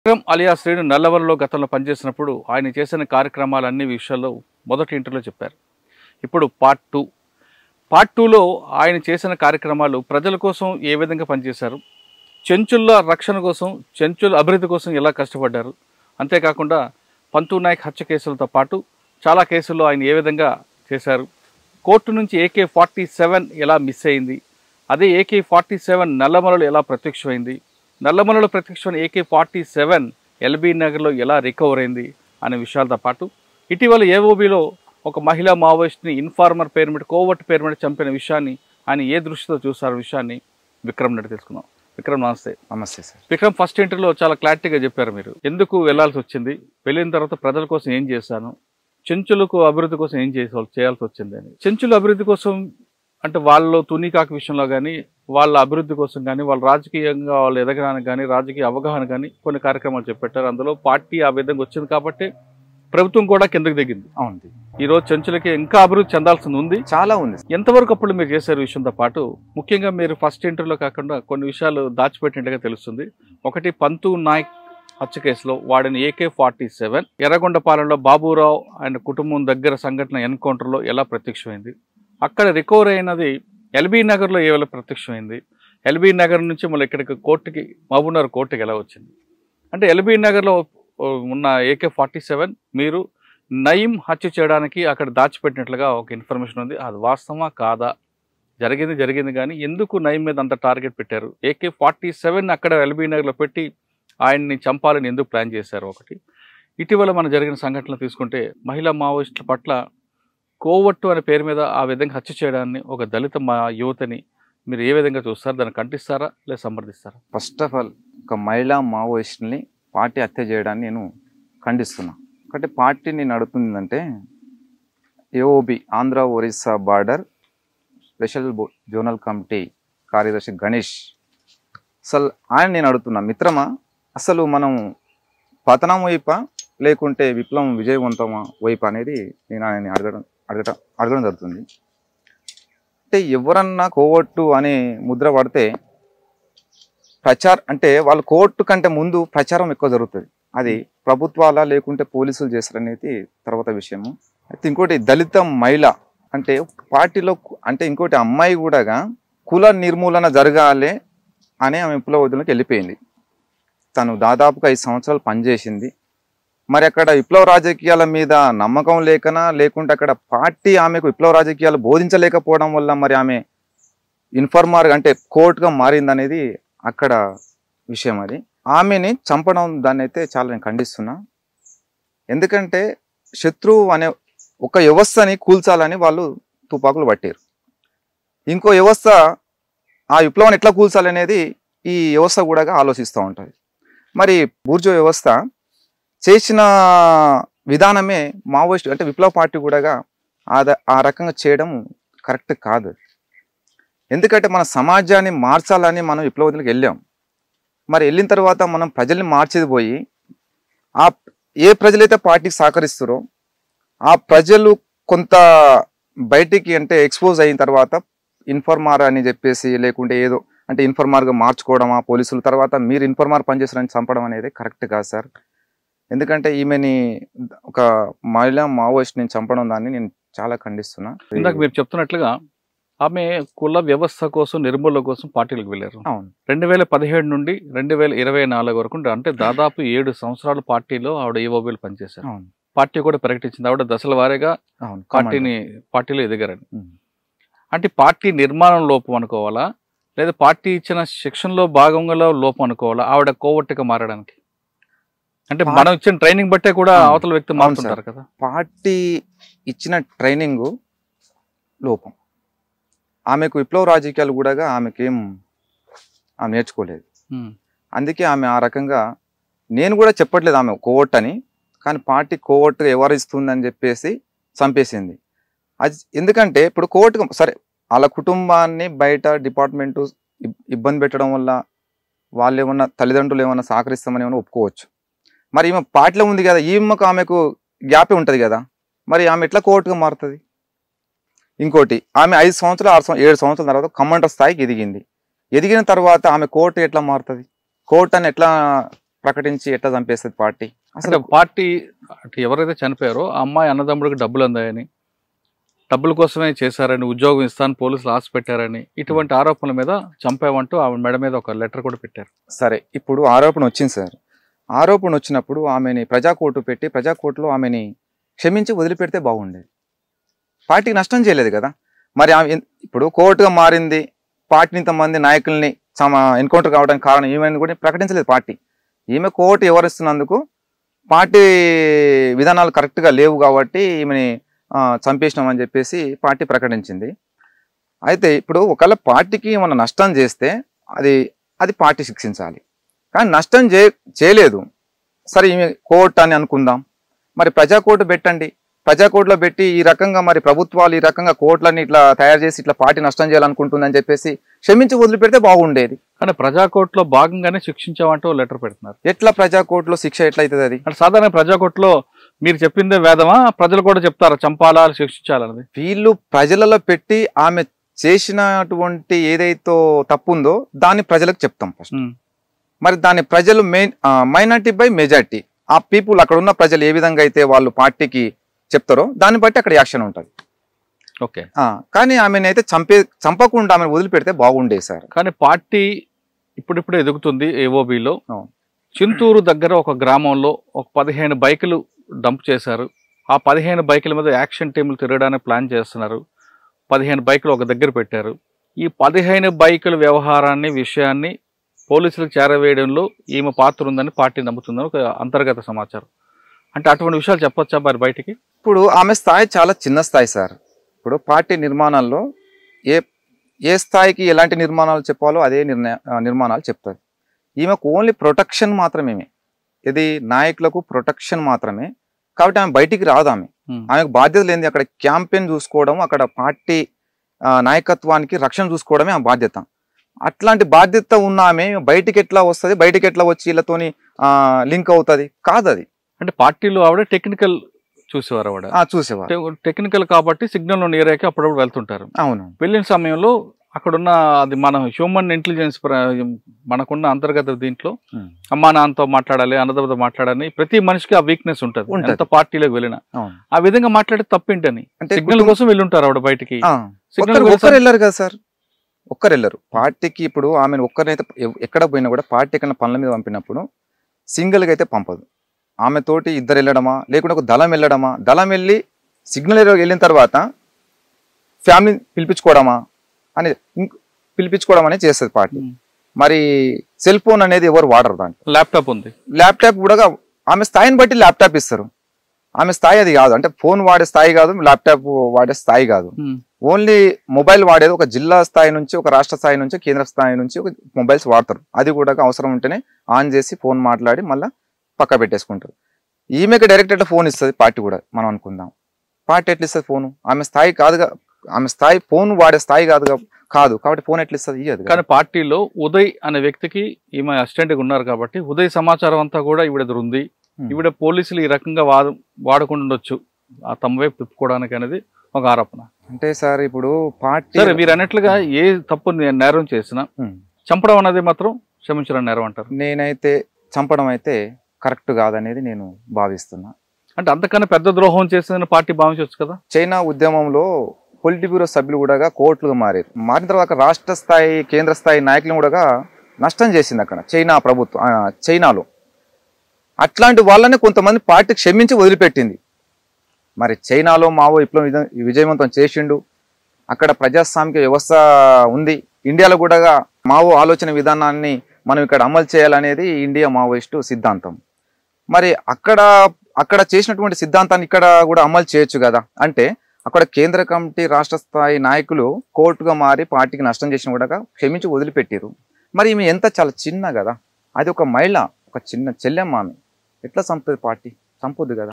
విక్రమ్ అలియా శ్రీను నల్లవరంలో గతంలో పనిచేసినప్పుడు ఆయన చేసిన కార్యక్రమాలన్ని విషయాల్లో మొదటి ఇంటర్లో చెప్పారు ఇప్పుడు పార్ట్ టూ పార్ట్ టూలో ఆయన చేసిన కార్యక్రమాలు ప్రజల కోసం ఏ విధంగా పనిచేశారు చెంచుల రక్షణ కోసం చెంచుల అభివృద్ధి కోసం ఎలా కష్టపడ్డారు అంతేకాకుండా పంతు నాయక్ హత్య కేసులతో పాటు చాలా కేసుల్లో ఆయన ఏ విధంగా చేశారు కోర్టు నుంచి ఏకే ఫార్టీ సెవెన్ ఎలా మిస్ అయింది అదే ఏకే ఫార్టీ సెవెన్ నల్లమలలో ఎలా ప్రత్యక్షమైంది నల్లమలలో ప్రత్యక్షమైన ఏకే ఫార్టీ సెవెన్ ఎల్బీ నగర్లో ఎలా రికవర్ అయింది అనే విషయాలతో పాటు ఇటీవల ఏఓబిలో ఒక మహిళా మావోయిస్ట్ని ఇన్ఫార్మర్ పేరు మీద కోవట్ పేరు మీద చంపిన విషయాన్ని ఆయన ఏ దృష్టితో చూసారు విషయాన్ని విక్రమ్ నడి తెలుసుకుందాం విక్రమ్ నమస్తే నమస్తే సార్ విక్రమ్ ఫస్ట్ ఇంటర్లో చాలా క్లారిటీగా చెప్పారు మీరు ఎందుకు వెళ్ళాల్సి వచ్చింది వెళ్ళిన తర్వాత ప్రజల కోసం ఏం చేశాను చెంచులకు అభివృద్ధి కోసం ఏం చేసా చేయాల్సి వచ్చింది అని చెంచుల అభివృద్ధి కోసం అంటే వాళ్ళలో తునికాకు విషయంలో కానీ వాళ్ళ అభివృద్ధి కోసం కానీ వాళ్ళ రాజకీయంగా వాళ్ళు ఎదగడానికి కానీ రాజకీయ అవగాహన కానీ కొన్ని కార్యక్రమాలు చెప్పారు అందులో పార్టీ ఆ విధంగా వచ్చింది కాబట్టి ప్రభుత్వం కూడా కిందకి దిగింది అవును ఈ రోజు చెంచులకి ఇంకా అభివృద్ధి చెందాల్సింది ఉంది చాలా ఉంది ఎంతవరకు అప్పుడు మీరు చేశారు ఈ విషయంతో పాటు ముఖ్యంగా మీరు ఫస్ట్ ఇంటర్వ్యూలో కాకుండా కొన్ని విషయాలు దాచిపెట్టినట్టుగా తెలుస్తుంది ఒకటి పంతు నాయక్ హత్య కేసులో వాడిన ఏకే ఫార్టీ సెవెన్ ఎర్రగొండపాలెంలో బాబురావు ఆయన కుటుంబం దగ్గర సంఘటన ఎన్కౌంటర్లో ఎలా ప్రత్యక్షమైంది అక్కడ రికవర్ అయినది ఎల్బీ నగర్లో ఏ వేళ ప్రత్యక్షమైంది ఎల్బీ నగర్ నుంచి మళ్ళీ ఇక్కడికి కోర్టుకి మహబూబ్నగర్ కోర్టుకి ఎలా వచ్చింది అంటే ఎల్బీ నగర్లో ఉన్న ఏకే ఫార్టీ సెవెన్ మీరు నయీం హత్య చేయడానికి అక్కడ దాచిపెట్టినట్లుగా ఒక ఇన్ఫర్మేషన్ ఉంది అది వాస్తవమా కాదా జరిగింది జరిగింది కానీ ఎందుకు నయీం మీద అంత టార్గెట్ పెట్టారు ఏకే ఫార్టీ సెవెన్ అక్కడ ఎల్బీ నగర్లో పెట్టి ఆయన్ని చంపాలని ఎందుకు ప్లాన్ చేశారు ఒకటి ఇటీవల మన జరిగిన సంఘటనలు తీసుకుంటే మహిళా మావోయిస్టుల పట్ల కోవట్టు అనే పేరు మీద ఆ విధంగా హత్య చేయడాన్ని ఒక దళిత మా యువతని మీరు ఏ విధంగా చూస్తారు దాన్ని ఖండిస్తారా లేదా సమర్థిస్తారా ఫస్ట్ ఆఫ్ ఆల్ ఒక మహిళా మావోయిస్ట్ని పార్టీ హత్య చేయడాన్ని నేను ఖండిస్తున్నా ఒకటి పార్టీ నేను అడుగుతుందంటే AOB Andhra Orissa border special బో- జోనల్ కమిటీ కార్యదర్శి గణేష్ అసలు ఆయన నేను అడుగుతున్నా మిత్రమా అసలు మనం పతనం వైపా లేకుంటే విప్లవం విజయవంతమా వైపు అనేది నేను ఆయన అడగడం అడగడం అడగడం జరుగుతుంది అంటే ఎవరన్నా కోవట్టు అనే ముద్ర పడితే ప్రచార అంటే వాళ్ళు కోర్టు కంటే ముందు ప్రచారం ఎక్కువ జరుగుతుంది అది ప్రభుత్వాల లేకుంటే పోలీసులు చేస్తారనేది తర్వాత విషయము అయితే ఇంకోటి దళిత మహిళ అంటే పార్టీలో కు- అంటే ఇంకోటి అమ్మాయి కూడా కుల నిర్మూలన జరగాలి అనే ఆమె విప్లవ ఉద్యమంలోకి వెళ్ళిపోయింది తను దాదాపుగా ఐదు సంవత్సరాలు పనిచేసింది మరి అక్కడ విప్లవ రాజకీయాల మీద నమ్మకం లేకనా లేకుంటే అక్కడ పార్టీ ఆమెకు విప్లవ రాజకీయాలు బోధించలేకపోవడం వల్ల మరి ఆమె ఇన్ఫార్మర్ అంటే కోర్టుగా మారిందనేది అక్కడ విషయం అది ఆమెని చంపడం దాన్ని అయితే చాలా నేను ఖండిస్తున్నా ఎందుకంటే శత్రువు అనే ఒక వ్యవస్థని కూల్చాలని వాళ్ళు తుపాకులు పట్టారు ఇంకో వ్యవస్థ ఆ విప్లవాన్ని ఎట్లా కూల్చాలనేది ఈ వ్యవస్థ కూడా ఆలోచిస్తూ ఉంటుంది మరి బూర్జో వ్యవస్థ చేసిన విధానమే మావోయిస్ట్ అంటే విప్లవ పార్టీ కూడా ఆద ఆ రకంగా చేయడం కరెక్ట్ కాదు ఎందుకంటే మన సమాజాన్ని మార్చాలని మనం విప్లవతులకు వెళ్ళాం మరి వెళ్ళిన తర్వాత మనం ప్రజల్ని మార్చేది పోయి ఆ ఏ ప్రజలైతే పార్టీకి సహకరిస్తారో ఆ ప్రజలు కొంత బయటికి అంటే ఎక్స్పోజ్ అయిన తర్వాత ఇన్ఫర్మార్ అని చెప్పేసి లేకుంటే ఏదో అంటే ఇన్ఫర్మార్గా మార్చుకోవడమా పోలీసుల తర్వాత మీరు ఇన్ఫర్మార్ పనిచేస్తారని చంపడం అనేది కరెక్ట్ కాదు సార్ ఎందుకంటే ఈమెని ఒక మహిళా మావోయిస్ట్ని చంపడం దాన్ని నేను చాలా ఖండిస్తున్నా ఇందాక మీరు చెప్తున్నట్లుగా ఆమె కుల వ్యవస్థ కోసం నిర్మూలన కోసం పార్టీలకు వెళ్ళారు అవును రెండు వేల పదిహేడు నుండి రెండు వేల ఇరవై నాలుగు వరకు అంటే దాదాపు ఏడు సంవత్సరాల పార్టీలో ఆవిడ ఏఓబీలు పనిచేశారు అవును పార్టీ కూడా ప్రకటించింది ఆవిడ దశల వారీగా అవును పార్టీని పార్టీలో ఎదిగారని ఉం. అంటే పార్టీ నిర్మాణం లోపం అనుకోవాలా లేదా పార్టీ ఇచ్చిన శిక్షణలో భాగంగా లోపం అనుకోవాలా ఆవిడ కోవట్టుగా మారడానికి అంటే పా- మనం ఇచ్చిన ట్రైనింగ్ బట్టే కూడా అవును. అవతల వ్యక్తి అవును మారుతుంటారు కదా పార్టీ ఇచ్చిన ట్రైనింగ్ లోపం ఆమెకు విప్లవ రాజకీయాలు కూడా ఆమెకేం ఆమె నేర్చుకోలేదు ఉం. అందుకే ఆమె ఆ రకంగా నేను కూడా చెప్పట్లేదు ఆమె కోవట్ అని కానీ పార్టీ కోవట్ వ్యవహరిస్తుందని చెప్పేసి చంపేసింది అది ఎందుకంటే ఇప్పుడు కోవట్ సరే వాళ్ళ కుటుంబాన్ని బయట డిపార్ట్మెంట్ ఇబ్బంది పెట్టడం వల్ల వాళ్ళు ఏమన్నా తల్లిదండ్రులు ఏమన్నా సహకరిస్తామని ఏమన్నా ఒప్పుకోవచ్చు మరి ఈమె పార్టీలో ఉంది కదా ఈమెకు ఆమెకు గ్యాపే ఉంటుంది కదా మరి ఆమె ఎట్లా కోర్టుగా మారుతుంది ఇంకోటి ఆమె ఐదు సంవత్సరాలు ఆరు సంవత్సరాలు ఏడు సంవత్సరాల తర్వాత కమాండర్ స్థాయికి ఎదిగింది ఎదిగిన తర్వాత ఆమె కోర్టు ఎట్లా మారుతుంది కోర్టు అని ఎట్లా ప్రకటించి ఎట్లా చంపేస్తుంది పార్టీ అసలు అసలు పార్టీ అటు ఎవరైతే చనిపోయారో ఆ అమ్మాయి అన్నదమ్ముడికి డబ్బులు అందాయని డబ్బుల కోసమే చేశారని ఉద్యోగం ఇస్తాను పోలీసులు ఆశ పెట్టారని ఇటువంటి ఆరోపణల మీద చంపామంటూ ఆవిడ మెడ మీద ఒక లెటర్ కూడా పెట్టారు సరే ఇప్పుడు ఆరోపణ వచ్చింది సార్ ఆరోపణ వచ్చినప్పుడు ఆమెని ప్రజాకోర్టు పెట్టి ప్రజాకోర్టులో ఆమెని క్షమించి వదిలిపెడితే బాగుండేది పార్టీకి నష్టం చేయలేదు కదా మరి ఆమె ఎన్- ఇప్పుడు కోర్టుగా మారింది పార్టీని ఇంతమంది నాయకుల్ని సమ ఎన్కౌంటర్ కావడానికి కారణం ఏమైంది కూడా ప్రకటించలేదు పార్టీ ఈమె కోర్టు ఎవరిస్తున్నందుకు పార్టీ విధానాలు కరెక్ట్గా లేవు కాబట్టి ఈమెని ఆ, చంపేసినామని చెప్పేసి పార్టీ ప్రకటించింది అయితే ఇప్పుడు ఒకవేళ పార్టీకి ఏమన్నా నష్టం చేస్తే అది అది పార్టీ శిక్షించాలి కానీ నష్టం చే చేయలేదు సరే ఈమె కోర్టు అని అనుకుందాం మరి ప్రజా కోర్టు పెట్టండి ప్రజా కోర్టులో పెట్టి ఈ రకంగా మరి ప్రభుత్వాలు ఈ రకంగా కోర్టులని ఇట్లా తయారు చేసి ఇట్లా పార్టీ నష్టం చేయాలనుకుంటుందని చెప్పేసి క్షమించి వదిలిపెడితే బాగుండేది కానీ ప్రజాకోర్టులో భాగంగానే శిక్షించామంటూ లెటర్ పెడుతున్నారు ఎట్లా ప్రజా కోర్టులో శిక్ష ఎట్లా అవుతుంది అది అంటే సాధారణ ప్రజాకోర్టులో మీరు చెప్పిందే వేదమా ప్రజలు కూడా చెప్తారా చంపాలా శిక్షించాలన్నది వీళ్ళు ప్రజలలో పెట్టి ఆమె చేసినటువంటి ఏదైతే తప్పు ఉందో దాన్ని ప్రజలకు చెప్తాం ఫస్ట్ ఉమ్. మరి దాన్ని ప్రజలు మెయిన్ మైనార్టీ బై మెజార్టీ ఆ పీపుల్ అక్కడ ఉన్న ప్రజలు ఏ విధంగా అయితే వాళ్ళు పార్టీకి చెప్తారో దాన్ని బట్టి అక్కడ యాక్షన్ ఉంటుంది ఓకే ఆ, కానీ ఆమెను అయితే చంపే చంపకుండా ఆమెను వదిలిపెడితే బాగుండేది సార్ కానీ పార్టీ ఇప్పుడిప్పుడు ఎదుగుతుంది ఏఓబిలో అవును. చింతూరు దగ్గర ఒక గ్రామంలో ఒక పదిహేను బైకులు డంప్ చేశారు ఆ పదిహేను బైకుల మీద యాక్షన్ టీములు తిరగడానికి ప్లాన్ చేస్తున్నారు పదిహేను బైకులు ఒక దగ్గర పెట్టారు ఈ పదిహేను బైకుల వ్యవహారాన్ని విషయాన్ని పోలీసులకు చేరవేయడంలో ఈమె పాత్ర ఉందని పార్టీ నమ్ముతుందని ఒక అంతర్గత సమాచారం అంటే అటువంటి విషయాలు చెప్పొచ్చా మరి బయటికి ఇప్పుడు ఆమె స్థాయి చాలా చిన్న స్థాయి సార్ ఇప్పుడు పార్టీ నిర్మాణాల్లో ఏ ఏ స్థాయికి ఎలాంటి నిర్మాణాలు చెప్పాలో అదే నిర్ణయ ఆ, నిర్మాణాలు చెప్తుంది ఈమెకు ఓన్లీ ప్రొటెక్షన్ మాత్రమే ఇది నాయకులకు ప్రొటెక్షన్ మాత్రమే కాబట్టి ఆమె బయటికి రాదు ఆమె ఉమ్. ఆమెకు బాధ్యత లేనిది అక్కడ క్యాంపెయిన్ చూసుకోవడం అక్కడ పార్టీ ఆ, నాయకత్వానికి రక్షణ చూసుకోవడమే ఆ బాధ్యత అట్లాంటి బాధ్యత ఉన్న ఆమె బయటికి ఎట్లా వస్తుంది బయటికి ఎట్లా వచ్చి వీళ్ళతోని లింక్ అవుతుంది కాదు అది అంటే పార్టీలో ఆవిడ టెక్నికల్ చూసేవారు ఆవిడ ఆ, చూసేవారు టె- టెక్నికల్ కాబట్టి సిగ్నల్ ఉన్న ఏరియాకి అప్పుడప్పుడు వెళ్తుంటారు అవును వెళ్ళిన సమయంలో అక్కడున్న అది మన హ్యూమన్ ఇంటెలిజెన్స్ ప్ర- మనకున్న అంతర్గత దీంట్లో ఉమ్. అమ్మా నాన్నతో మాట్లాడాలి అన్నదమ్మతో మాట్లాడాలి ప్రతి మనిషికి ఆ వీక్నెస్ ఉంటుంది ఉంటది. ఎంత పార్టీలోకి వెళ్ళినా అవును ఆ విధంగా మాట్లాడితే తప్పేంటని అంటే సిగ్నల్ కుటుంబ- కోసం వెళ్ళుంటారు ఆవిడ బయటికి ఆ, సిగ్నల్ ఒక్కరు ఒక్కరు వెళ్ళరు కదా సార్ ఒక్కరు వెళ్ళరు పార్టీకి ఇప్పుడు ఆమెను ఒక్కరినైతే ఎవ్- ఎక్కడ పోయినా కూడా పార్టీ ఎక్కడ పనుల మీద పంపినప్పుడు సింగిల్గా అయితే పంపదు ఆమె తోటి ఇద్దరు వెళ్ళడమా లేకుంటే ఒక దళం వెళ్ళడమా దళం వెళ్ళి సిగ్నల్ వెళ్ళిన తర్వాత ఫ్యామిలీ పిలిపించుకోవడమా అనేది ఇంక పిలిపించుకోవడం అనేది చేస్తుంది పార్టీ ఉమ్. మరి సెల్ ఫోన్ అనేది ఎవరు వాడరు దాంట్లో ల్యాప్టాప్ ఉంది ల్యాప్టాప్ కూడా ఆమె స్థాయిని బట్టి ల్యాప్టాప్ ఇస్తారు ఆమె స్థాయి అది కాదు అంటే ఫోన్ వాడే స్థాయి కాదు ల్యాప్టాప్ వాడే స్థాయి కాదు ఉమ్. ఓన్లీ మొబైల్ వాడేది ఒక జిల్లా స్థాయి నుంచి ఒక రాష్ట్ర స్థాయి నుంచి కేంద్ర స్థాయి నుంచి ఒక మొబైల్స్ వాడతారు అది కూడా అవసరం ఉంటేనే ఆన్ చేసి ఫోన్ మాట్లాడి మళ్ళీ పక్క పెట్టేసుకుంటారు ఈమెకి డైరెక్ట్ ఎట్లా ఫోన్ ఇస్తుంది పార్టీ కూడా మనం అనుకుందాం పార్టీ ఎట్లా ఇస్తుంది ఫోన్ ఆమె స్థాయి కాదుగా ఆమె స్థాయి ఫోన్ వాడే స్థాయి కాదుగా కాదు కాబట్టి ఫోన్ ఎట్లా ఇస్తుంది ఇయ్యదు కానీ పార్టీలో ఉదయ్ అనే వ్యక్తికి ఈమె అసిస్టెంట్ గా ఉన్నారు కాబట్టి ఉదయ్ సమాచారం అంతా కూడా ఈవిడ దగ్గర ఉంది Hmm. ఈవిడ పోలీసులు ఈ రకంగా వాద వాడకుండా ఉండొచ్చు ఆ తమ వైపు తిప్పుకోవడానికి అనేది ఒక ఆరోపణ అంటే సార్ ఇప్పుడు పార్టీ సరే మీరు అన్నట్లుగా ఏ తప్పు నే- నేరం చేసినా ఉమ్. చంపడం అనేది మాత్రం క్షమించడం నేరం అంటారు నేనైతే చంపడం అయితే కరెక్ట్ కాదనేది నేను భావిస్తున్నా అంటే అంతకన్నా పెద్ద ద్రోహం చేసిందని పార్టీ భావించవచ్చు కదా చైనా ఉద్యమంలో పొలిటి బ్యూరో సభ్యులు కూడా కోర్టులుగా మారారు మారిన తర్వాత రాష్ట్ర స్థాయి కేంద్ర స్థాయి నాయకులను కూడా నష్టం చేసింది అక్కడ చైనా ప్రభుత్వం ఆ, చైనాలో అట్లాంటి వాళ్ళని కొంతమంది పార్టీ క్షమించి వదిలిపెట్టింది మరి చైనాలో మావో విప్లవం విజ- విజయవంతం చేసిండు అక్కడ ప్రజాస్వామిక వ్యవస్థ ఉంది ఇండియాలో కూడా మావో ఆలోచన విధానాన్ని మనం ఇక్కడ అమలు చేయాలనేది ఇండియా మావోయిస్టు సిద్ధాంతం మరి అక్కడ అక్కడ చేసినటువంటి సిద్ధాంతాన్ని ఇక్కడ కూడా అమలు చేయొచ్చు కదా అంటే అక్కడ కేంద్ర కమిటీ రాష్ట్ర స్థాయి నాయకులు కోర్టుగా మారి పార్టీకి నష్టం చేసిన కూడా క్షమించి వదిలిపెట్టారు మరి ఈమె ఎంత చాలా చిన్న కదా అది ఒక మహిళ ఒక చిన్న చెల్లెమ్మ ఆమె ఎట్లా చంపుతుంది పార్టీ చంపొద్దు కదా